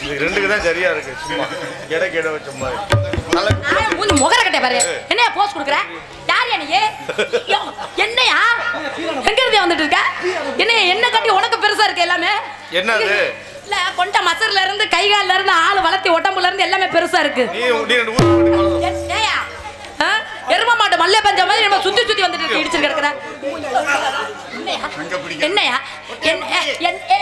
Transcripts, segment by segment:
இது ரெண்டுக்கு தான் சரியா இருக்கு சும்மா எடை கேட வச்ச மாதிரி நல்லா ஆளு மூஞ்சி முகர கட்டை பாரு என்னையா போஸ் கொடுக்குற யார் நீ யோ, என்னையா எங்க இருந்து வந்துட்டு இருக்க என்ன என்ன கட்டி உனக்கு பெருசா இருக்கு எல்லாமே என்னது? இல்ல கொண்ட மசர்ல இருந்து கை கால்ல இருந்து ஆள் வளர்த்தி உடம்புல இருந்து எல்லாமே பெருசா இருக்கு நீ நீ ரெண்டு ஊர் போட்டு வா. என்- ஏய்யா, ஆ? எரும மாட்டு மல்லே பஞ்ச மாதிரி நம்ம சுத்தி சுத்தி வந்துட்டு இருக்கு, இடிச்சு கிடக்குற என்னையா? என்னையா என்- ஏ- என்- ஏ-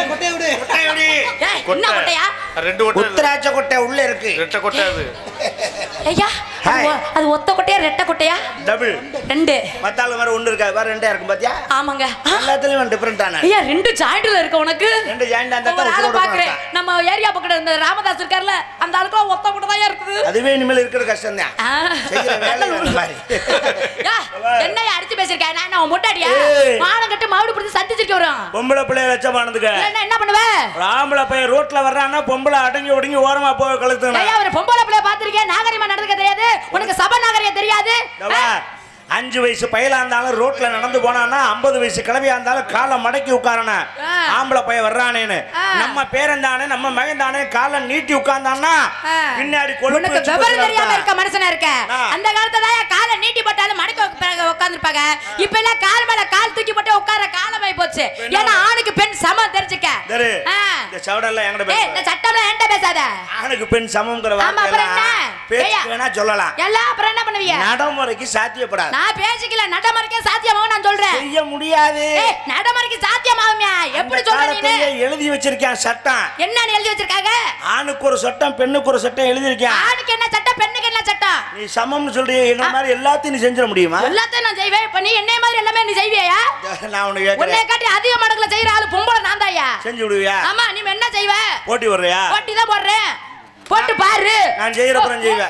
ஏய், என்ன கொட்டை. கொட்டையா ரெண்டு கொட்டை இது. உத்தராட்ச கொட்டை உள்ள இருக்கு ரெட்டை கொட்டை அது ஐயா அது ஒ- அது ஒத்த கொட்டையா ரெட்டை கொட்டையா டபுள் ரெண்டு மத்தாள் மாதிரி ஒண்ணு இருக்கா வேற ரெண்டா இருக்கும் பாத்தியா ஆமாங்க ஆ, எல்லாத்துலயும் டிஃபரெண்ட் தானே ஐயா ரெண்டு ஜாயிண்ட்ல இருக்கு உனக்கு ரெண்டு ஜாயிண்ட் அந்த ஒரு ஆளு உசுரோட பாக்குறேன் போறான். நம்ம ஏரியா பக்கத்துல இந்த ராமதாஸ் இருக்கார்ல அந்த ஆளுக்குலாம் ஒத்த கொட்டை தான் இருக்குது அதுவே இனிமேல் இருக்கிற கஷ்டம் தான் ஆ. செய்யற வேலை அந்த மாதிரி யா, என்னய்யா அடிச்சு பேசிருக்கேன் நான் என்ன உன் முட்டாடியா ஏய். மானம் கட்டு மாவுடு பிடிச்சி சந்திச்சிருக்க வரும் பொம்பளை பிள்ளைய லட்சமானதுக்கு இல்லைன்னா என்ன பண்ணுவ ஒரு ஆம்பளை பையன் ரோட்ல வர்றான்னா பொம்பளை அடங்கி ஒடுங்கி ஓரமா போய் கழுத்துனா ஐயா ஒரு பொம்பளை பிள்ளைய பாத்திருக்கேன் நாகரிகமா நடந்துக்க தெரியாது உனக்கு சபை நாகரிகம் தெரியாது ஆ? அஞ்சு வயசு பையலா இருந்தாலும் ரோட்ல நடந்து போனான்னா ஐம்பது வயசு கிளவியா இருந்தாலும் காலை மடக்கி உட்காரணும் ஆ. ஆம்பளை பையன் வர்றானேன்னு ஆ. நம்ம பேரன் தானே நம்ம மகன் தானே காலை நீட்டி உட்கார்ந்தான்னா ஆ. பின்னாடி கொழுப்பு உனக்கு வச்சு விவரம் போட்டு தெரியாம நடத்தா. இருக்க மனுஷனா இருக்க ஆ. அந்த காலத்துல தான் காலை நீட்டி போட்டாலும் மடக்க உட்காந்துருப்பாங்க இப்ப எல்லாம் கால் மேல கால் தூக்கி போட்டு உட்கார காலமாய் போச்சு என்ன? ஏன்னா ஆணுக்கு பெண் சமம் தெரிஞ்சுக்க தரு, ஆ. இந்த சவடெல்லாம் எங்கட ஏய் இந்த பேச சட்டம்லாம் என்கிட்ட பேசாத ஆணுக்கு பெண் சமம்ங்கிற ஆமா, அப்புறம் என்ன? வார்த்தை பேச்சு ஏய்யா. வேணா சொல்லலாம் எல்லாம் அப்புறம் என்ன பண்ணுவீங்க நடைமுறைக்கு சாத்தியப்படாது நான் பேசிக்கல நடைமுறைக்கே சாத்தியமாகும் நான் சொல்றேன் செய்ய முடியாது ஏய் நடைமுறைக்கு சாத்தியமாகுமியா எப்படி அந்த சொல்ற நீனு காலத்திலேயே எழுதி வச்சிருக்கேன் சட்டம் என்னன்னு எழுதி வச்சிருக்காங்க ஆணுக்கு ஒரு சட்டம் பெண்ணுக்கு ஒரு சட்டம் எழுதியிருக்கேன் ஆணுக்கு என்ன சட்டம் பெண்ணுக்கு என்ன சட்டம் நீ சமம்னு சொல்றிய எங்க மாதிரி எல்லாத்தையும் நீ செஞ்சிட முடியுமா எல்லாத்தையும் நான் செய்வேன் இப்ப நீ என்னைய மாதிரி எல்லாமே நீ செய்வியா நான் உன்னை உன்னை கேட்கறேன் காட்டி அதிக மடங்குல செய்யற ஆளு பொம்பளை நான் தாயா செஞ்சு விடுவியா ஆமா நீ என்ன செய்வ போட்டி வர்றியா போட்டி தான் போடுறேன் போட்டு பாரு நான் செய்யறப்புறம் செய்வேன்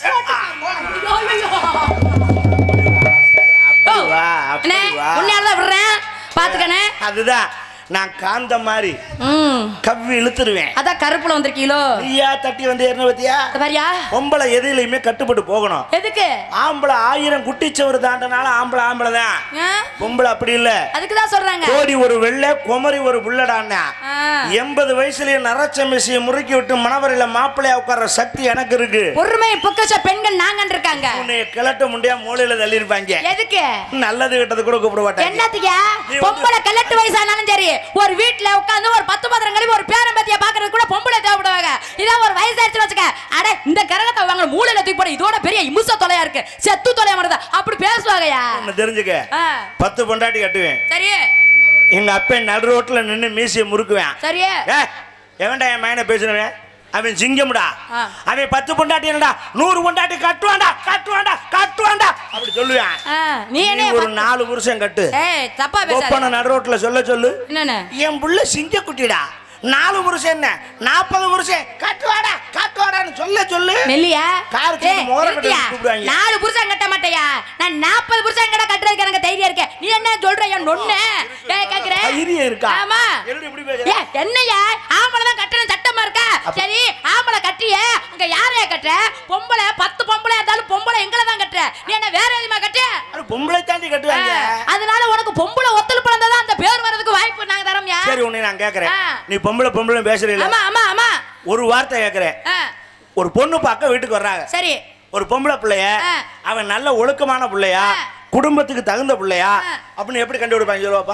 ஓ, வா, அப்படி அண்ணே, வா. உன்னையால தான் விடுறேன் பாத்துக்கண்ணே அதுதான் நான் காந்த மாதிரி ம் கவ்வி இழுத்துருவேன் அதான் கருப்புல வந்திருக்கீங்களோ நீயா தட்டி வந்து என்ன பத்தியா இந்த மாதிரியா பொம்பளை எதுலையுமே கட்டுப்பட்டு போகணும் எதுக்கு ஆம்பளை ஆயிரம் குட்டிச்சவர் தாண்டனால ஆம்பளை ஆம்பளை தான் ஆ? பொம்பளை அப்படி இல்ல அதுக்கு தான் சொல்றாங்க கோடி ஒரு வெள்ளை குமரி ஒரு புள்ளடான்னா ஆ. எண்பது வயசுலயே நரச்ச மிசியை முறுக்கி விட்டு மணவரையில மாப்பிள்ளையா உட்கார்ற சக்தி எனக்கு இருக்கு பொறுமை பொக்கச்ச பெண்கள் நாங்கன்னு இருக்காங்க உன்னைய கிளட்ட முடியா மூலையில தள்ளியிருப்பாங்க எதுக்கு நல்லது கிட்டது கூட கூப்பிட மாட்டாங்க என்னத்துக்கு நீ வந்து- பொம்பளை கலட்டு வயசானாலும் சரி ஒரு வீட்ல உட்கார்ந்து ஒரு பத்து பத்திரம் கழிவு ஒரு பேரம்பத்திய பாக்குறது கூட பொம்பளை தேவைப்படுவாங்க இதான் ஒரு வயசாயிருச்சு வச்சுக்க அட இந்த கரகத்தை வாங்க மூளையில தூக்கி போட இதோட பெரிய இமுச தொலையா இருக்கு செத்து தொலைய மாட்டதா அப்படி பேசுவாங்கயா ஒண்ணு தெரிஞ்சுக்க ஆ, பத்து பொண்டாட்டி கட்டுவேன் சரி எங்க அப்பன் நடு ரோட்ல நின்னு மீசிய முறுக்குவேன் சரி ஏ எவன்டா என் மயனை பேசுனவன் அவன் சிங்கம்டா ஆ. அவன் பத்து பொண்டாட்டி என்னடா நூறு பொண்டாட்டி கட்டுவான்டா கட்டுவான்டா கட்டுவான்டா அப்படி சொல்லுவேன் ஆ, நீ நீ என்ன ஒரு நாலு புருஷன் கட்டு ஏய் தப்பா பேசாத ஒப்பனை நடு ரோட்ல சொல்ல சொல்லு என்னன்னு என் புள்ள சிங்க குட்டிடா நாலு புருஷன் என்ன நாற்பது புருஷன் கட்டுவாடா கட்டுவாடான்னு சொல்ல சொல்லு நெல்லியா கார் தூக்கி ஏய், மோர நிறுத்தியா? கட்டி கூப்பிடுவாங்க. நாலு புருஷன் கட்ட மாட்டேயா நான் நாற்பது புருஷன் கட்ட கட்டுறதுக்கு எனக்கு தைரியம் இருக்கு நீ என்ன சொல்ற என் நொண்ணு ஏய் கேக்குற தைரியம் இருக்கா ஆமா என்னடி இப்படி பேசுற? ஏய் என்னையா ஆம்பளை தான் கட்டணும் சட்டமா இருக்கா சரி ஆம்பளை கட்டியே அங்க யாரையா கட்டுற பொம்பளை பத்து பொம்பளை இருந்தாலும் பொம்பளை எங்களை தான் கட்டுற நீ என்ன வேற எதுமா கட்டு அது பொம்பளை தாண்டி கட்டுவாங்க அதனால உனக்கு பொம்பளை ஒத்தல் பிறந்ததான் அந்த பேர் வர்றதுக்கு வாய்ப்பு நாங்க தரோம்யா சரி உன்னை நான் கேக்குறேன் ஆ. நீ பொம்பளை பொம்பளை பேசுறீல ஆமா ஆமா ஆமா ஒரு வார்த்தை கேக்குறேன் ஆ, ஒரு பொண்ணு பார்க்க வீட்டுக்கு வர்றாங்க சரி ஒரு பொம்பளை பிள்ளைய ஆ. அவன் நல்ல ஒழுக்கமான பிள்ளையா ஆ. குடும்பத்துக்கு தகுந்த பிள்ளையா ஆ. அப்படின்னு எப்படி கண்டுபிடிப்பாங்க சொல்லுவாப்பா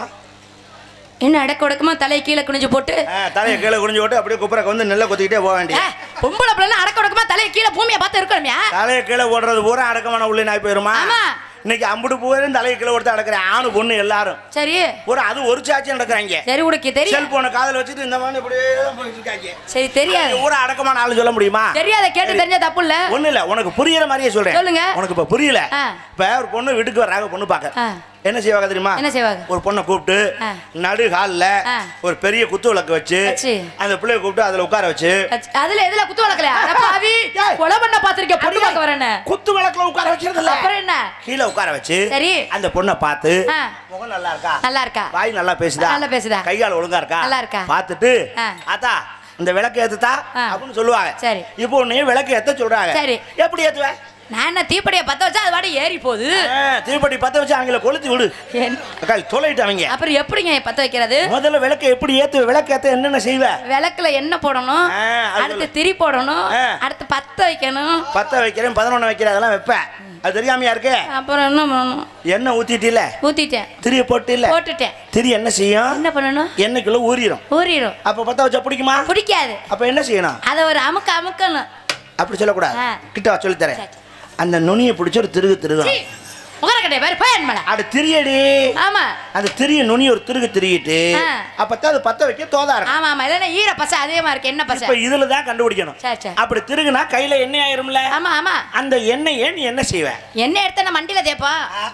என்ன அடக்க உடக்கமா தலையை கீழே குனிஞ்சு போட்டு ஆ, தலையை கீழே குனிஞ்சு போட்டு அப்படியே குப்புறக்கு வந்து நெல்லை கொத்திக்கிட்டே போக வேண்டிய ஏய், பொம்பளை பிள்ளை அடக்க உடக்கமா தலையை கீழே பூமியை பார்த்து இருக்கணும்யா தலையை கீழே ஓடுறது பூரா அடக்கமான உள்ளே நாய் போயிருமா ஆமா. இன்னைக்கு அம்புடு பூரம் தலையை கீழே கொடுத்து அடக்கிறேன் ஆணு பொண்ணு எல்லாரும் சரி ஒரு அது ஒரு சாட்சி நடக்கிறாங்க சரி உனக்கு தெரியும் செல்போனை காதுல வச்சுட்டு இந்த மாதிரி இப்படியே தான் போயிட்டு இருக்காங்க சரி தெரியாது ஊரா அடக்கமான ஆளு சொல்ல முடியுமா தெரியாத கேட்டு தெரிஞ்ச தப்பு இல்ல ஒண்ணு இல்ல உனக்கு புரியுற மாதிரியே சொல்றேன் சொல்லுங்க. உனக்கு இப்ப புரியல ஆ. இப்ப ஒரு பொண்ணு வீட்டுக்கு வர்றாங்க பொண்ணு ஆ. பார்க்க என்ன செய்வாங்க தெரியுமா என்ன செய்வாங்க? ஒரு பொண்ணை கூப்பிட்டு ஆ. நடு ஹால்ல ஆ. ஒரு பெரிய குத்து விளக்கு வச்சு வச்சு. அந்த பிள்ளைய கூப்பிட்டு அதுல உட்கார வச்சு அச்ச- அதுல எதுல குத்து வளர்க்கலையா அட பாவி ஏய். கொலை பண்ண பாத்திருக்க பொண்ணு பார்க்க வரேன்னு குத்து விளக்குல உட்கார வச்சிருது இல்ல அப்புறம் என்ன கீழே உட்கார வச்சு சரி. அந்த பொண்ணை பார்த்து ஆ. முகம் நல்லா இருக்கா நல்லா இருக்கா வாய் நல்லா பேசுதா நல்லா பேசுதா. கை கால் ஒழுங்கா இருக்கா நல்லா இருக்கா. பார்த்துட்டு ஆ. ஆத்தா இந்த விளக்கு ஏத்துதா ஆ. அப்படின்னு சொல்லுவாங்க சரி. இப்போ உன்னைய விளக்கு ஏத்த சொல்றாங்க சரி. எப்படி ஏத்துவ நான் என்ன தீப்படியை பத்த வச்சா அது பாட்டு ஏறி போகுது ஆ, தீப்பெட்டி பத்த வச்சு அவங்கள கொளுத்தி விடு என்- அக்கா தொலைட்டு அவங்க அப்புறம் எப்படிங்க பத்த வைக்கிறது முதல்ல விளக்க எப்படி ஏத்து விளக்கு ஏத்த என்னென்ன செய்வ விளக்குல எண்ணெய் போடணும் ஆ, அது அடுத்து திரி போடணும் ஆ. அடுத்து பத்த வைக்கணும் பத்த வைக்கிறேன் பதினொன்று வைக்கிறேன் அதெல்லாம் வைப்பேன் அது தெரியாமையா இருக்கு அப்புறம் என்ன பண்ணணும் எண்ணெய் ஊத்திட்டில ஊத்திட்டேன் திரிய போட்டு இல்ல போட்டுட்டேன் திரி என்ன செய்யும் என்ன பண்ணணும் எண்ணெய்க்குள்ள ஊறிடும் ஊறிடும் அப்ப பத்த வச்சா பிடிக்குமா பிடிக்காது அப்ப என்ன செய்யணும் அதை ஒரு அமுக்க அமுக்கணும் அப்படி சொல்லக்கூடாது ஆ. கிட்ட வா சொல்லித் தரேன் சரி, சரி. அந்த நுனியை பிடிச்சி ஒரு திருகு திருகணும் முகரக்கட்டை பேர் போய் மேல அது திரியடி ஆமா அந்த திரிய நுனி ஒரு திருகு திரியிட்டு ஆ. அப்பதான் அது பத்த வைக்க தோதா இருக்கும் ஆமா ஆமா இல்லைன்னா ஈர பசை அதிகமா இருக்கு என்ன பசை இப்ப இதுல தான் கண்டுபிடிக்கணும் சரி சரி அப்படி திருகுனா கையில எண்ணெய் ஆயிரும்ல ஆமா ஆமா அந்த எண்ணெயை நீ என்ன செய்வ எண்ணெய் எடுத்து நான் மண்டியில தேப்பா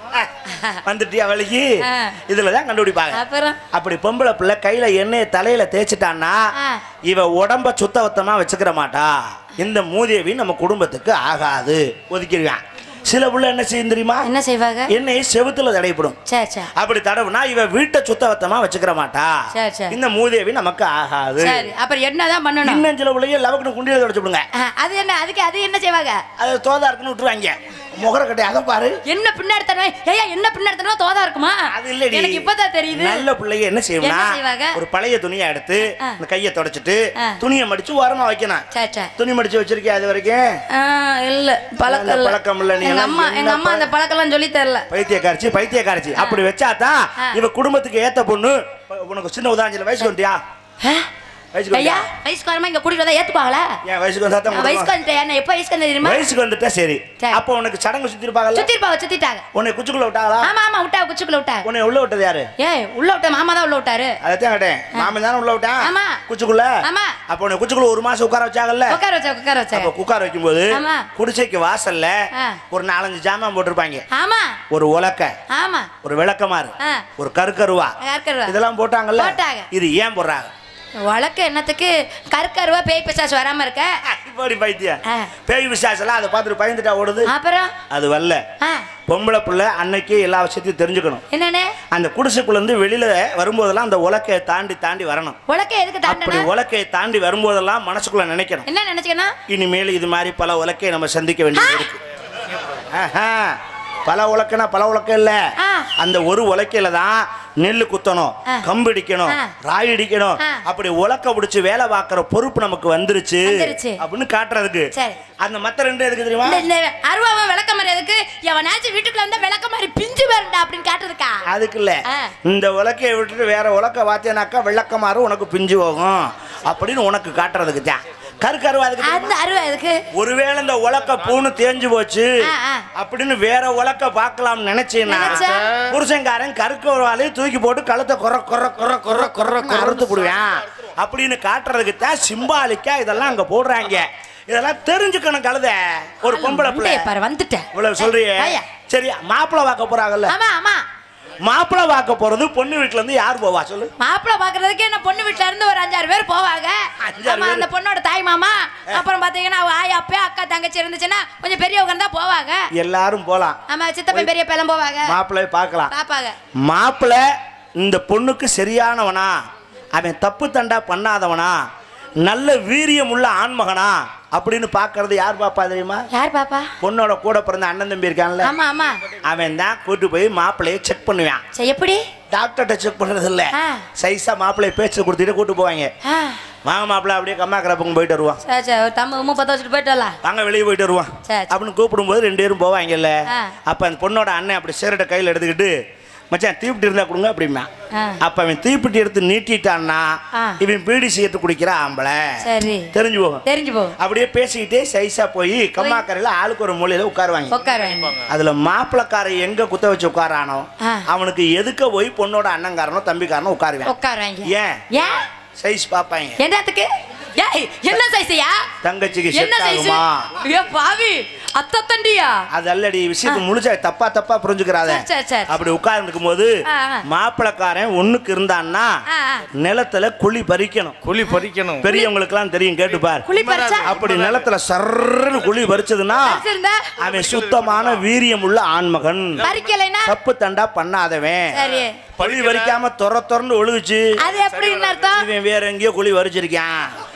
வந்துட்டியா வலிக்கு ஆ. இதுல தான் கண்டுபிடிப்பாங்க அப்புறம் அப்படி பொம்பளை பிள்ளை கையில எண்ணெயை தலையில தேய்ச்சிட்டான்னா ஆ. இவ உடம்ப சுத்தவத்தமா வச்சுக்கிற மாட்டா இந்த மூதேவி நம்ம குடும்பத்துக்கு ஆகாது ஒதுக்கிடுவான் சில புள்ள என்ன செய்யும் தெரியுமா என்ன செய்வாங்க எண்ணெயை செவுத்துல தடைப்படும் சரி சரி அப்படி தடவுனா இவ வீட்டை சுத்தவத்தமா வச்சுக்கிற மாட்டா சரி, சரி. இந்த மூதேவி நமக்கு ஆகாது சரி அப்புறம் என்னதான் பண்ணணும் இன்னும் சில பிள்ளைங்க லவக்குன்னு குண்டியில தொடச்சு விடுங்க ஆ, அது என்ன அதுக்கு அது என்ன செய்வாங்க அது தோதா இருக்குன்னு விட்டுருவாங்க முகர கட்டை அதை பாரு என்ன பின்னாடி தரணும் ஏயா என்ன பின்னாடி தரணும் தோதா இருக்குமா அது இல்லடி எனக்கு இப்பதான் தெரியுது நல்ல பிள்ளைங்க என்ன செய்யணும்னா என்ன செய்வாங்க? ஒரு பழைய துணியை எடுத்து ஆ. இந்த கையை தொடச்சிட்டு ஆ. துணியை மடிச்சு ஓரமா வைக்கணும் சரி சரி துணி மடிச்சு வச்சிருக்கியா அது வரைக்கும் ஆ, இல்ல பழக்கம் அந்த இல்ல பழக்கம் இல்ல, நீ எங்க எல்லாம் அம்மா என்ன எங்க அம்மா பழ- அந்த பழக்கம்லாம் சொல்லி தரல பைத்தியக்காரச்சி பைத்தியக்காரச்சி அப்படி வச்சாதான் ஆ. இவ குடும்பத்துக்கு ஏத்த பொண்ணு உனக்கு சின்ன உதாரணம் வயசுக்கு வந்துட்டியா வயசுக்கு ஐயா வந்துட்டியா? வயசுக்கு வரமா இங்க கூட்டிட்டு வந்தா ஏத்துப்பாங்களா என் வயசுக்கு வந்தா தான் நான் வயசுக்கு கொடுப்பாங்க. வந்துட்டேன் என்ன எப்ப வயசுக்கு வந்து தெரியுமா வயசுக்கு வந்துட்டா சரி சரி. அப்போ உனக்கு சடங்கு சுத்தி இருப்பாங்கல்ல சுத்திருப்பாங்க சுத்திட்டாங்க உன்னை குச்சுக்குள்ள விட்டாங்களா ஆமா ஆமா விட்டா குச்சிக்குள்ள விட்டாங்க உன்னை உள்ள விட்டது யாரு ஏய் உள்ள விட்ட மாமா தான் உள்ள விட்டாரு அதைத்தான் கேட்டேன் மாமன் தானே உள்ள விட்டான் ஆமா. குச்சுக்குள்ள ஆமா. அப்போ உன்னை குச்சுக்குள்ள ஒரு மாசம் உட்கார வச்சாங்கல்ல உட்கார வச்சா உட்கார அப்ப வச்சா குக்கார வைக்கும்போது ஆமா. குடிசைக்கு வாசல்ல ஆ. ஒரு நாலஞ்சு ஜாமான் போட்டிருப்பாங்க ஆமா ஒரு உலக்க ஆமா ஒரு விளக்கமாறு ஆ. ஒரு கருக்கருவா கற்கருவா இதெல்லாம் போட்டாங்கல்ல போட்டாங்க. இது ஏன் போடுறாங்க வழக்கு என்னத்துக்கு கற்கருவா பேய் பிசாசு வராம இருக்க இப்படி பைத்தியம் ஆ. பேய் விசாசெல்லாம் அதை பார்த்துட்டு பயந்துட்டா ஓடுது அப்புறம் அது வரல ஆ, பொம்பளை பிள்ளை அன்னைக்கே எல்லா விஷயத்தையும் தெரிஞ்சுக்கணும் என்னன்னு அந்த குடிசைக்குள்ள இருந்து வெளியில வரும்போதெல்லாம் அந்த உலக்கையை தாண்டி தாண்டி வரணும் உலக்க எதுக்கு அப்படி தாண்டன உலக்கையை தாண்டி வரும்போதெல்லாம் மனசுக்குள்ள நினைக்கணும் என்ன நினைச்சுக்கணும் இனிமேல் இது மாதிரி பல உலக்கையை நம்ம சந்திக்க வேண்டியது இருக்கு ஆஹா. பல உலக்கனா பல உலக்கம் இல்ல ஆ. அந்த ஒரு உலக்கையில தான் நெல்லு குத்தணும் ஆ. கம்பு இடிக்கணும் ஆ. ராய் இடிக்கணும் ஆ. அப்படி உலக்க பிடிச்சு வேலை பார்க்குற பொறுப்பு நமக்கு வந்துருச்சு வந்துருச்சு. அப்படின்னு காட்டுறதுக்கு சரி. அந்த மத்த ரெண்டு எதுக்கு தெரியுமா இந்த இந்த அருவாவை விளக்க மாதிரி எதுக்கு எவனாச்சும் வீட்டுக்குள்ள வந்தா விளக்க மாதிரி பிஞ்சு வரண்டா அப்படின்னு காட்டுறதுக்கா அதுக்கு இல்ல ஆ. இந்த உலக்கையை விட்டுட்டு வேற உலக்க வாத்தியனாக்கா விளக்கமாறு உனக்கு பிஞ்சு போகும் அப்படின்னு உனக்கு காட்டுறதுக்கு தான் கருக்கருவா அதுக்கு தெரியுமா? அந்த அருவா எதுக்கு ஒருவேளை இந்த உலக்க பூணு தேஞ்சு போச்சு ஆ, ஆ. அப்படின்னு வேற உலக்க பார்க்கலாம் நினைச்சீங்கன்னா நினைச்சா? புருஷன்காரன் கருக்க ஒரு வாழையை தூக்கி போட்டு கழுத்தை குற குற குற குற குற குறத்து போடுவேன் அப்படின்னு காட்டுறதுக்கு தான் சிம்பாலிக்கா இதெல்லாம் அங்க போடுறாங்க இதெல்லாம் தெரிஞ்சுக்கணும் கழுத ஒரு பொம்பளை பிள்ளை வந்துட்டேன் பாரு வந்துட்டேன் இவ்வளவு சொல்றியே ஐயா. சரி மாப்பிள்ளை பார்க்க போறாங்கல்ல ஆமா ஆமா மாப்பிள்ளை பார்க்க போறது பொண்ணு வீட்டுல இருந்து யார் போவா சொல்லு மாப்பிள்ளை பாக்குறதுக்கு என்ன பொண்ணு வீட்ல இருந்து ஒரு அஞ்சாறு பேர் போவாங்க அஞ்சாறு ஆமா பேரு. அந்த பொண்ணோட தாய் மாமா அப்புறம் பாத்தீங்கன்னா அவ ஆயா அப்பா அக்கா தங்கச்சி இருந்துச்சுன்னா கொஞ்சம் பெரியவங்க தான் போவாங்க எல்லாரும் போலாம் ஆமா சித்தப்பன் பெரிய பேலம் போவாங்க மாப்பிள்ளை பார்க்கலாம் பாப்பாங்க மாப்பிள்ளை இந்த பொண்ணுக்கு சரியானவனா அவன் தப்பு தண்டா பண்ணாதவனா நல்ல வீரியம் உள்ள ஆண்மகனா அப்படின்னு பார்க்கறது யார் பாப்பா தெரியுமா யார் பாப்பா பொண்ணோட கூட பிறந்த அண்ணன் தம்பி இருக்கான்ல ஆமா ஆமா அவன் தான் கூட்டு போய் மாப்பிள்ளைய செக் பண்ணுவான் சரி எப்படி டாக்டர்கிட்ட செக் பண்றது இல்ல ஆ. சைஸா மாப்பிள்ளைய பேச்சு கொடுத்துட்டு கூட்டு போவாங்க ஆ வாங்க மாப்பிள்ளை அப்படியே கம்மா கிரப்பங்க போயிட்டு வருவான் சரி சரி ஒரு தம்மு உம்மு பத்த வச்சுட்டு போயிட்டு வரலாம் வாங்க வெளியே போயிட்டு வருவான் சரி, சரி. அப்படின்னு கூப்பிடும்போது ரெண்டு பேரும் போவாங்கல்ல ஆ. அப்ப அந்த பொண்ணோட அண்ணன் அப்படி சிகரெட்டை கையில் எடுத்துக்கிட்டு மச்சான் தீப்பிட்டி இருந்தா கொடுங்க அப்படிமா ஆ. அப்ப அவன் தீப்பிட்டி எடுத்து நீட்டிட்டான்னா ஆ. இவன் பீடி சிகரெட்டு குடிக்கிற ஆம்பளை சரி தெரிஞ்சு போகும் தெரிஞ்சு போகும் அப்படியே பேசிக்கிட்டே சைஸா போய் கம்மாக்கரையில ஆளுக்கு ஒரு மூலையில உட்காருவாங்க உட்காருவாங்க அதுல மாப்பிளக்கார எங்க குத்த வச்சு உட்காரானோ ஆ. அவனுக்கு எதுக்க போய் பொண்ணோட அண்ணங்காரனோ தம்பிக்காரனோ உட்காருவேன் உட்காருவாங்க ஏன் ஏன் சைஸ் பாப்பாங்க என்னத்துக்கு ஏய் என்ன சைஸ்யா தங்கச்சிக்கு என்ன செட் சைஸ் ஆகுமா ஏ பாவி அத்த தண்டியா அது அல்லடி விஷயத்தை முழுசா தப்பா தப்பா புரிஞ்சுக்கிறாத சரி, சரி, சரி. அப்படி உட்கார்ந்துருக்கும் போது ஆ, ஆ. மாப்பிளக்காரன் ஒண்ணுக்கு இருந்தான்னா ஆ, ஆ. நிலத்துல குழி பறிக்கணும் குழி பறிக்கணும் பெரியவங்களுக்கு எல்லாம் தெரியும் கேட்டு பார் குழி பறிச்சா அப்படி நிலத்துல சர்ன்னு குழி பறிச்சதுன்னா பறிச்சிருந்தா அவன் சுத்தமான வீரியம் உள்ள ஆண்மகன் பறிக்கலைன்னா தப்பு தண்டா பண்ணாதவன் சரி குழி பறிக்காம தொற தொறன்னு ஒழுகுச்சு அது எப்படின்னு அர்த்தம் இவன் வேற எங்கேயோ குழி வரிச்சிருக்கான்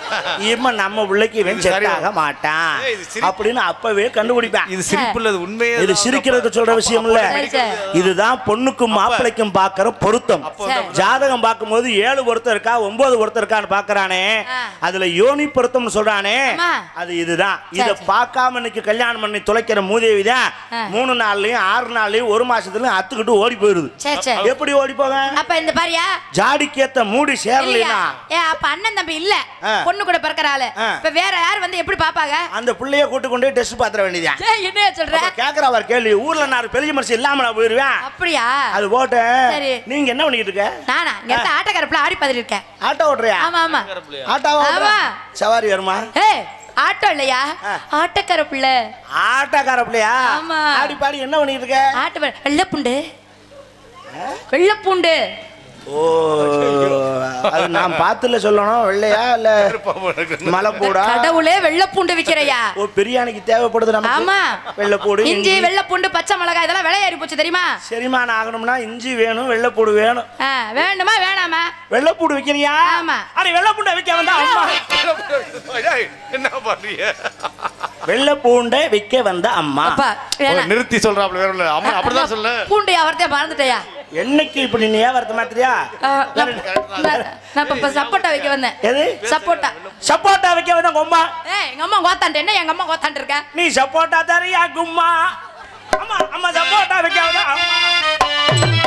இவன் நம்ம பிள்ளைக்கு இவன் இது செட் சரியா? ஆக மாட்டான் ஏய், இது சிரி- அப்படின்னு அப்பவே கண்டுபிடிப்பேன் இது சிரிப்புல அது உண்மையே இது சிரிக்கிறதுக்கு சொல்ற விஷயம் இல்ல சரி, சரி. இதுதான் பொண்ணுக்கும் மாப்பிளைக்கும் பாக்குற பொருத்தம் சரி. ஜாதகம் பார்க்கும்போது ஏழு பொருத்தம் இருக்கா ஒன்பது பொருத்தம் இருக்கான்னு பாக்குறானே ஆ. அதுல யோனி பொருத்தம்னு சொல்றானே ஆமா. அது இதுதான் இத சரி. பார்க்காம இன்னைக்கு கல்யாணம் பண்ணி தொலைக்கிற மூதேவி தான் ஆ. மூணு நாள்லயும் ஆறு நாள்லயும் ஒரு மாசத்துலயும் அத்துக்கிட்டு ஓடி போயிருது சரி சரி எப்படி ஓடி போக அப்ப இந்த பாரியா ஜாடிக்கேத்த மூடி இல்லையா சேரலைனா ஏ அப்ப அண்ணன் தம்பி இல்ல ஆ. பொண்ணு கூட பிறக்கிற ஆளு ஆ. இப்ப வேற யார் வந்து எப்படி பாப்பாங்க அந்த புள்ளைய கூட்டு கொண்டு டெஸ்ட் பாத்திர வேண்டியதான் ஏய், என்னைய சொல்ற கேக்குற அவர் கேள்வி ஊர்ல நான் பெரிய மனுஷன் இல்லாம நான் போயிருவேன் அப்படியா அது போட்டு சரி. நீங்க என்ன பண்ணிட்டு இருக்க நானா இங்க இருக்க ஆட்டக்காரப்புல ஆடி பதில் இருக்கேன் ஆட்டோ ஓட்டுறியா ஆமா ஆமா ஆட்டோவா ஓட்டுற? ஆமா. சவாரி வருமா ஏய் ஆட்டோ இல்லையா ஆ. ஆட்டக்காரப்புல ஆட்டோக்கார பிள்ளையா ஆமா. ஆடி பாடி என்ன பண்ணிட்டு இருக்க ஆட்டு ப- வெள்ளைப்பூண்டு வெள்ளைப்பூண்டு ஓ அது நான் பார்த்துல சொல்லணும் வெள்ளையா இல்ல மலை போடா கடவுளே வெள்ளைப்பூண்டு விக்கிறையா ஓ பிரியாணிக்கு தேவைப்படுது நமக்கு ஆமா வெள்ளைப்பூடு இஞ்சி இஞ்சி வெள்ளைப்பூண்டு பச்சை மிளகாய் இதெல்லாம் விலை ஏறி போச்சு தெரியுமா செரிமானம் ஆகணும்னா இஞ்சி வேணும் வெள்ளைப்பூடு வேணும் ஆ, வேண்டுமா வேணாமா வெள்ளைப்பூடு விக்கிறியா ஆமா. அடி வெள்ளைப்பூண்டை விக்க வந்தா அம்மா ஏய், என்ன பண்றீங்க வெள்ளைப்பூண்டை விற்க வந்த அம்மா அப்பா ஓ, வேணாம் நிறுத்தி சொல்றாப்ல வேற இல்ல அம்மா அப்படிதான் சொல்லு பூண்டு அவர்த்தைய மறந்துட்டயா என்னைக்கு இப்படி நீ ஏன் மாத்திரியா ஆ, நான் நான் நான் இப்ப- இப்ப சப்போட்டா வைக்க வந்தேன் எது சப்போட்டா சப்போட்டா வைக்க வந்த கொம்மா ஏய் எங்க அம்மா கோத்தாண்டு என்ன எங்க அம்மா கோத்தாண்டு இருக்க நீ சப்போட்டா தரியா கும்மா அம்மா அம்மா சப்போட்டா வைக்க வந்த அம்மா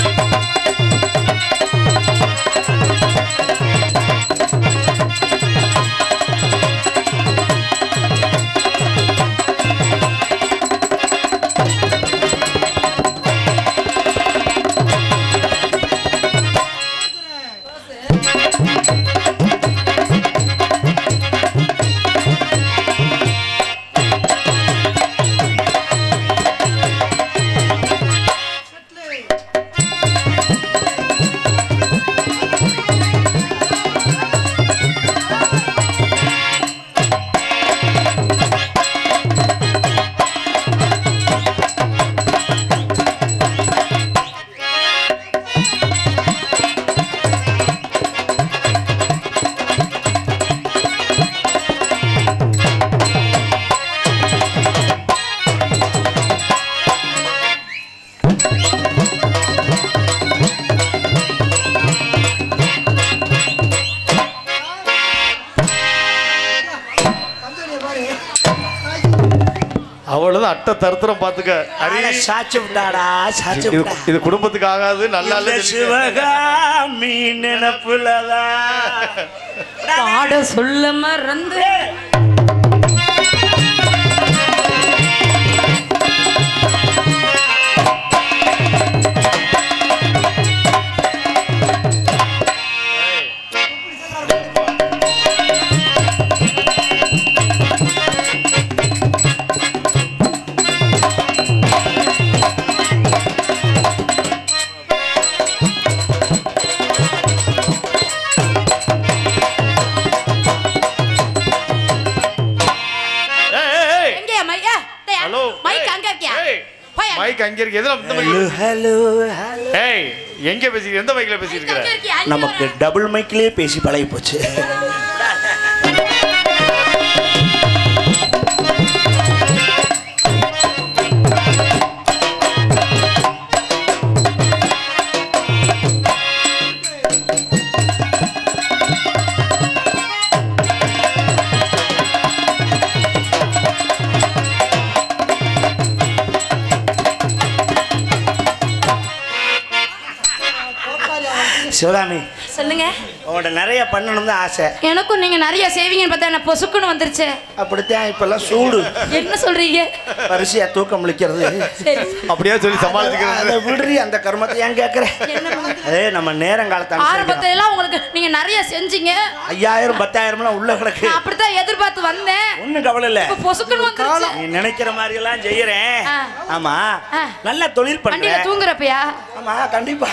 அவ்வளவுதான் அட்டை தருத்திரம் பாத்துக்க அரி அட, சாச்சு விட்டாடா சாச்சு இது விட்டா. இது குடும்பத்துக்கு ஆகாது நல்லா இந்த இல்ல சொல்லிட்டேன். சிவகாமி நினப்புலதான் பாட சொல்ல மறந்து ஏய், ஏய், ஏய். எங்கயா மையா டேய், ஹலோ மைக் ஏய், அங்க இருக்கியா ஏய். போய் அங்க. மைக் அங்க இருக்கு எதுல இந்த மைக் ஹலோ ஹலோ ஹலோ ஏய் எங்க பேசிக்கிற எந்த மைக்ல பேசிட்டு மைக் அங்க இருக்கிற இருக்கியா? அங்க நமக்கு வர. டபுள் மைக்லயே பேசி பழகி போச்சு சிவகாமி சொல்லுங்க உங்கள்ட்ட நிறைய பண்ணணும் தான் ஆசை எனக்கும் நீங்க நிறைய சேவிங்கன்னு பார்த்தா என்ன பொசுக்குன்னு வந்துருச்சு அப்படித்தான் இப்பெல்லாம் சூடு என்ன சொல்றீங்க பரிசையா தூக்கம் முழிக்கிறது சரி அப்படியே சொல்லி அதை சமாளிச்சுக்கிறது விடுறி அந்த கர்மத்தை ஏன் கேட்குற என்ன பண்ணுங்க? அதே நம்ம நேரங்காலத்தை அனுசரிக்கணும். ஆரம்பத்துல எல்லாம் உங்களுக்கு நீங்க நிறைய செஞ்சீங்க ஐயாயிரம் பத்தாயிரம்லாம் உள்ள கிடக்கு நான் அப்படித்தான் எதிர்பார்த்து வந்தேன் ஒன்றும் கவலை இல்லை இப்ப பொசுக்குன்னு வந்துருச்சு நீ நினைக்கிற மாதிரி எல்லாம் செய்யறேன் ஆ. ஆமா ஆ. நல்ல தொழில் வண்டியில பண்றேன் தூங்குறப்பயா ஆமா கண்டிப்பா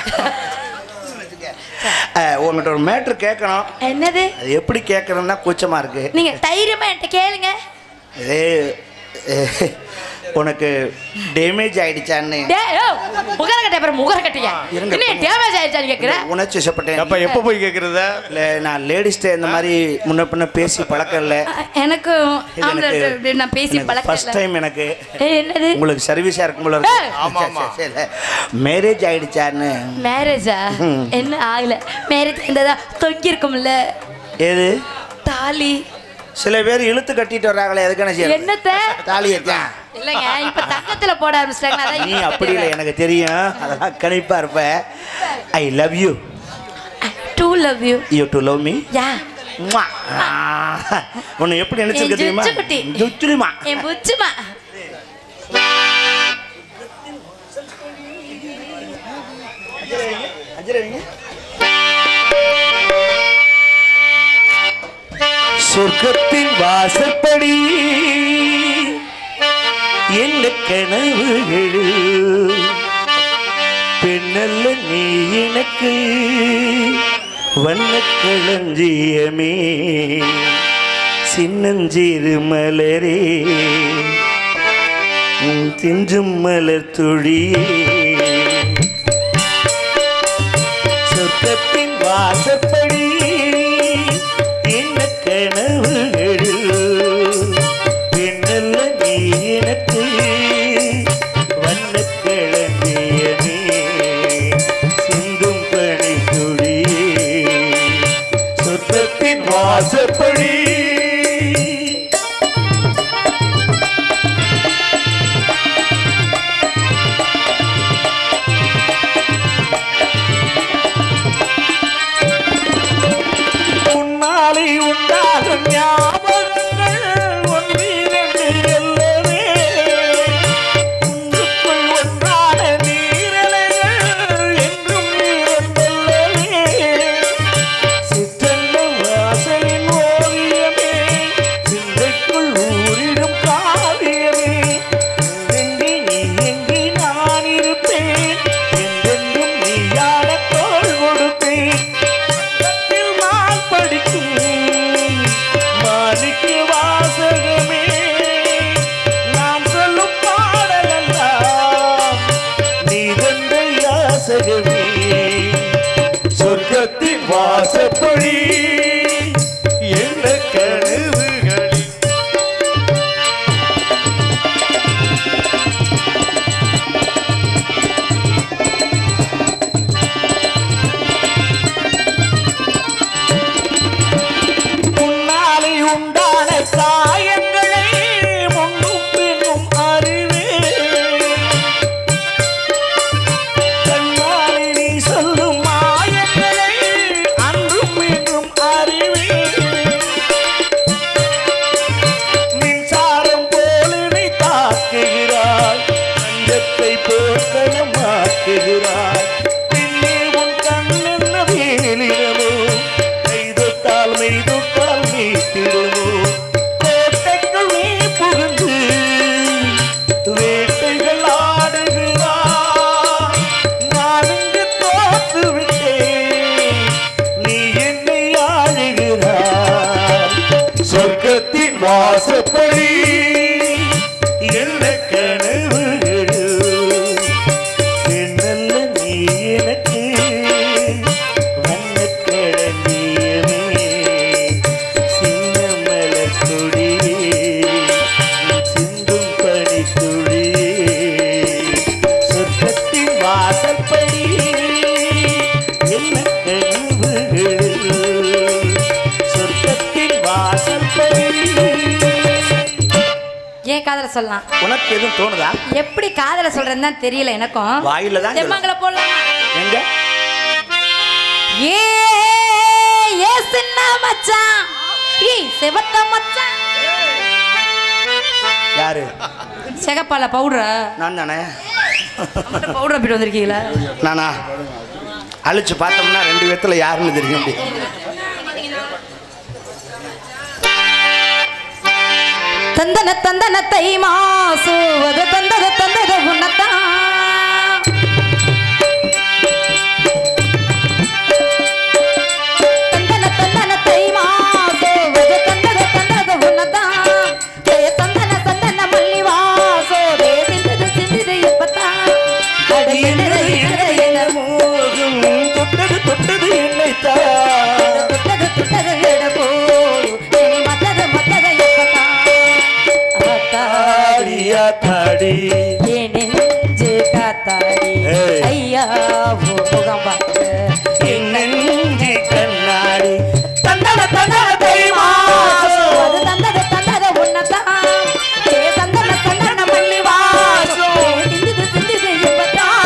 அஹ், உங்கள்கிட்ட ஒரு மேட்ரு கேட்கணும் என்னது அது எப்படி கேட்கறதுன்னா கூச்சமா இருக்கு நீங்க தைரியமா என்கிட்ட கேளுங்க இதே அஹ், உனக்கு டேமேஜ் ஆயிடுச்சான்னு டேய், யோ, முகர கட்டை பாரு முகர கட்டையா இருங்க, இன்னும் டேமேஜ் ஆயிடுச்சான்னு கேக்குற உணர்ச்சி வசப்பட்டேன் அப்ப எப்ப போய் கேக்குறத இல்லை நான் லேடிஸ்ட இந்த மாதிரி முன்ன பின்ன பேசி பழக்கம் இல்லை எனக்கு இது ஆம்பளை எனக்கு இப்படி நான் பேசி ஃபர்ஸ்ட் பழக்கம் டைம் எனக்கு ஏய், என்னது உங்களுக்கு சர்வீஸா இருக்கும் போல ஏய். ஆமா, ஆமா. மேரேஜ் ஆயிடுச்சான்னு மேரேஜா என்ன ஆகல மேரேஜ் இருந்ததா தொங்கி இருக்கும்ல ஏது தாலி சில பேர் இழுத்து கட்டிட்டு வர்றாங்களே எதுக்கான செய்ய என்னத்த தாலியை தான் இல்லைங்க இப்ப தங்கத்துல போட ஆரம்பிச்சிட்டாங்க அதான் நீ இப்ப அப்படி இல்லை எனக்கு தெரியும் அதெல்லாம் கணிப்பா இருப்ப I love you too love you you to love me யா உன்னை எப்படி நினைச்சிருக்க என் தெரியுமா ஜுச்சுக்குட்டி. ஜுச்சுலிமா என் புச்சுமா சொர்க்கத்தின் வாசப்படி என்ன கனவுகள் பெண்ணல்ல நீ எனக்கு வண்ண களஞ்சியமே சின்னஞ்சிறு மலரே உன் தின்றும் மலர் துளியே சொர்க்கத்தின் வாசப்படி என்ன கனவுகள் பெண்ணல்ல நீ எனக்கு வண்ணக் களஞ்சியமே சிந்தும் பனி சொர்க்கத்தின் வாசப்படி முன்னாலே உண்டாகும் ஞாபகங்கள் ஒன்றிரண்டு அல்லவே ஒன்றுக்குள் ஒன்றான நீரலைகள் என்றும் நீரந்தல்லவே சிற்றந்த வாசலின் ஓவியமே சிந்தைக்குள் ஊரிடும் காவியமே எங்கெங்கே நீ எங்கே நான் இருப்பேன் என்றென்றும் நீயான தோள் கொடுப்பேன் கண்ணில் நான் படிக்கும் மாணிக்க வாசகமே நான் சொல்லும் பாடலெல்லாம் நீ தந்த யாசகமே சொர்க்கத்தின் வாசப்படி என்ன கனவுகளில் முன்னாலே உண்டான காயங்களை முன்னும் பின்னும் அறிவே கண்ணாலே நீ சொல்லும் மாயங்களை அன்றும் இன்றும் அறிவே மின்சாரம் போல நீ தாக்குகிறாய் நஞ்சத்தை போக்கணமாக்குகிறாய் பின்னே உன் கண்ணென்ன வேலிடமோ கைதொட்டால் மெய்தொட்டால் நீத்திடுமோ கோட்டைக்குள் நீ புகுந்து வேட்டைகள் ஆடுகிறாய் நான் இங்கு தோத்து விட்டேன் நீ என்னை ஆளுகிறாய் சொர்க்கத்தின் வாசப்படி என்ன கனவுகள் என்னல்ல நீ எனக்கு வண்ணக் களஞ்சியமே சின்ன மலர் கொடியே சிந்தும் பனித்துளியே சொர்க்கத்தின் வாசப்படி என்ன கனவுகள் சொர்க்கத்தின் வாசப்படி ஏன் காதல சொல்லலாம் உனக்கு எதுவும் தோணுதா எப்படி காதல சொல்றேன்னு தான் தெரியல எனக்கும் வாயில தான் தெம்மாங்கள போடலாம் எங்க ஏ ஏ சின்ன மச்சான் ஏய் செவத்த மச்சான் யாரு செகப்பால பவுடரா நான் தானே பவுடர் அப்படி வந்திருக்கீங்களா நானா அழிச்சு பார்த்தோம்னா ரெண்டு பேத்துல யாருன்னு தெரியும் அப்படி தந்தன தந்தன தை மாசுவது தந்தது தந்தது உன்னத்தான் தந்தன தந்தன தை மாசுவது தந்தது தந்தது உன்னத்தான் ஜெய தந்தன தந்தன மல்லி வாசோது கண்ணாடி என் நெஞ்சு காத்தாடி ஏய். ஐயா உன் முகம் பார்க்க என் நெஞ்சி கண்ணாடி தந்தன தந்தன தை மாசம் அது தந்தது தந்தது உன்னதான் ஏ தந்தன தந்தன மல்லி வாசம் சிந்துது சிந்துது இப்பதான்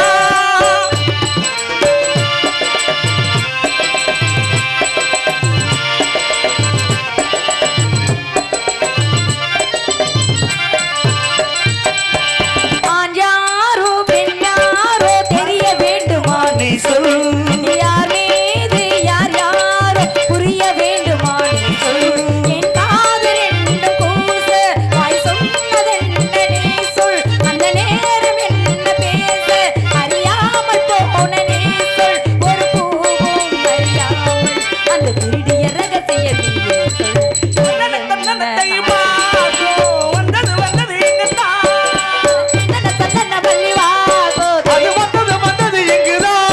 ஆண் யாரோ பெண் யாரோ தெரிய வேண்டுமா நீ சொல் யார் மீது யார் யாரோ புரிய வேண்டுமா நீ சொல். என் காது ரெண்டும் கூச, வாய் சொன்னதென்ன நீ சொல். அந்த நேரம் என்ன பேச, அறியாமல் போன நீ சொல். ஒரு பூவும் அறியாமல் அந்த திருடிய ரகசிய நீயே சொல். தந்தன தந்தன தை மாசம் வந்தது வந்தது எங்கத்தான் சந்தன சந்தன மல்லி வாசோ, அது வந்தது வந்தது எங்குதான்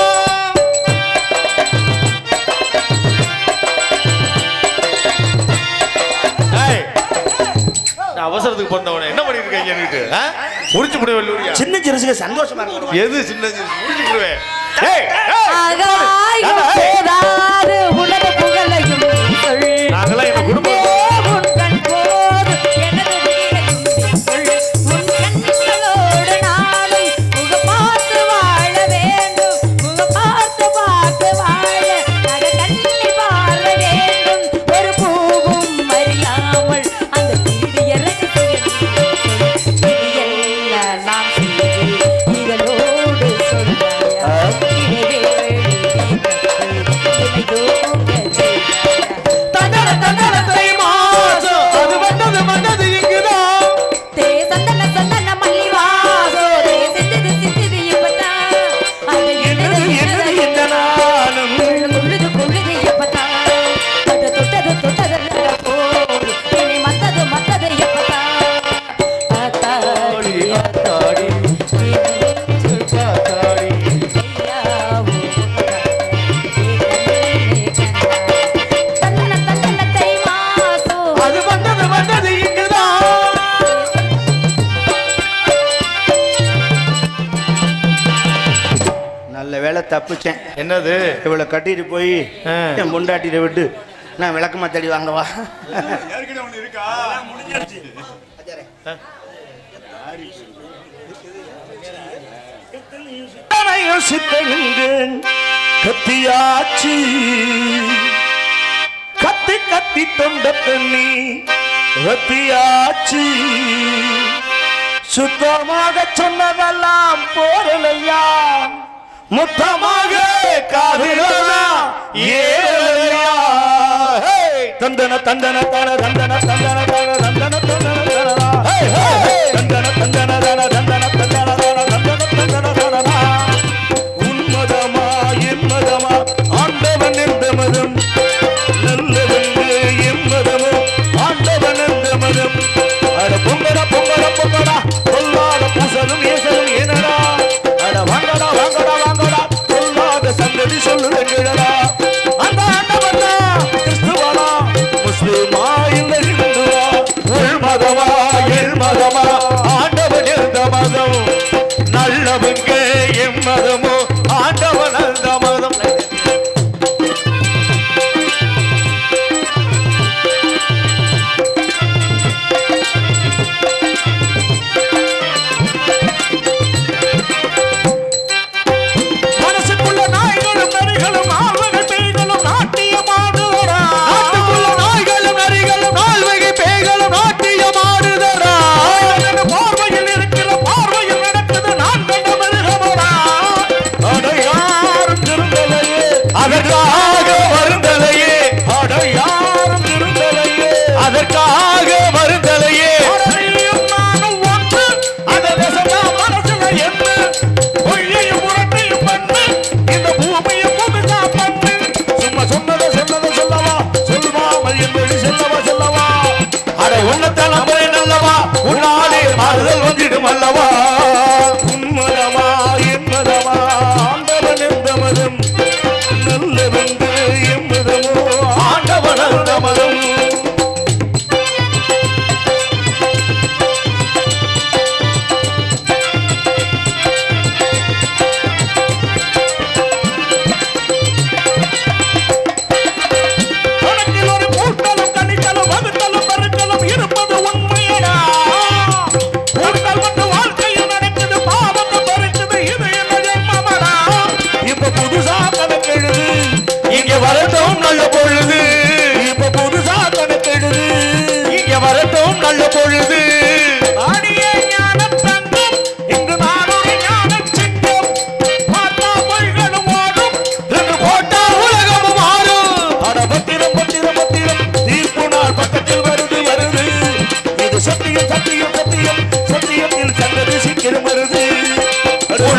ஏய், நான் அவசரத்துக்கு பிறந்தவன என்ன பண்ணிட்டு இருக்கீங்க எனக்கு ஆ? முடிச்சு முடிய வல்லூரியா சின்ன சிறுசுக்கு சந்தோஷமா இருக்கு எது சின்ன சின்ன முடிச்சு விடுவேன் ஏய் ஏய், ஆகாயம் போதாது உனது புகழையும் சொல். நாங்கெல்லாம் எங்க குடும்பம் உன் கண் போது எனது உயிரையும் சொல். உன் கண்களோடு நானும் முகம் பார்த்து வாழ வேண்டும். முகம் பார்த்து பார்த்து வாழ நக கண்ணில் பார்வை வேண்டும். ஒரு பூவும் அறியாமல் அந்த திருடிய ரகசியம் சொல். இது என்ன நாம் செய்து இதழோடு சொல்லாயா? இடைவேளை இணை தூங்க செய்யாயா? தந்தன தந்தன தை மாசம் அது வந்தது வந்தது எங்குதான் தே சந்தன சந்தன மல்லி வாசோ தே சிந்துது சிந்துது இப்பதான் அது என்னது என்னது இந்த நாளும் கொள்ளு கொள்ளுது கொள்ளுது எப்பதான் அது தொட்டது தொட்டது போது இனி மத்தது மத்தது எப்பதான் ஆத்தாடி ஆத்தாடி தந்தன தந்தன தை மாசோ அது வந்தது வந்தது இங்குதான் நல்ல வேலை தப்பிச்சேன் என்னது இவளை கட்டிட்டு போய் ஆ. என் பொண்டாட்டிட்ட விட்டு நான் விளக்கமா தேடி வாங்கவா யோசித்தேன் கத்தியாச்சு கத்தி கத்தி தொண்ட தண்ணி கத்தியாச்சு சுத்தமாக சொன்னதெல்லாம் போரலையா முத்தமாக காதலாம் ஏறலையா ஹே! தந்தன தந்தன தன தந்தன தந்தன தன தந்தன தந்தன தனதா. ஹே, ஹே, ஹே! தந்தன தந்தன தன தந்தன தந்தன தன தந்தன தந்தன தனதா. உன்மதமா என்மதமா ஆண்டவன் எந்த மதம் நல்லதென்று எம்மதமோ ஆண்டவன் எந்த மதம் அட பொங்கடா பொங்கடா பொங்கடா பொல்லாத பூசலும் ஏசலும் ஏனடா அட வாங்கடா வாங்கடா வாங்கடா பொல்லாத சங்கதி சொல்லுங்கடா அந்த ஆண்டவன் கிறிஸ்துவனா முஸ்லிமா இல்ல ஹிந்துவா உள் மதமா எல் மதமா ஆண்டவன் எந்த மதம் நல்லவங்க எம் மதமோ ஆண்டவன் அந்த மதம் மனசுக்குள்ள நாய்களும் நரிகளும் ஆழ்வகை பேய்களும் நாட்டியமாடுதடா நாட்டுக்குள்ள நாய்களும் நரிகளும் நால்வகை பேய்களும் நாட்டியமாடுதடா பார்வையில் இருக்கிற பார்வையில் நடக்குது நான் கண்ட மிருகமடா அட யார்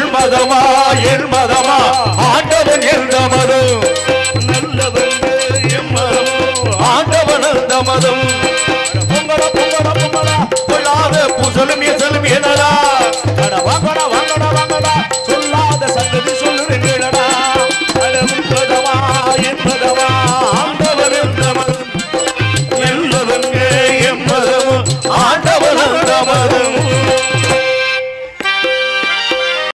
என் மதமா என் மதமா ஆண்டவன் எந்த மதம் நல்லவங்க என் மதம் ஆண்டவன் அந்த மதம் பொங்கடா பொங்கடா பொங்கடா கொள்ளாத புசலும் எசலும் எனடா அட வாங்கடா வாங்கடா வாங்கடா சொல்லாத சங்கதி சொல்லுறீங்களடா அட உன்பதமா என்பதமா ஆண்டவர் என்ற மதம் என் மதம் என் மதம் ஆண்டவன் அந்த மதம்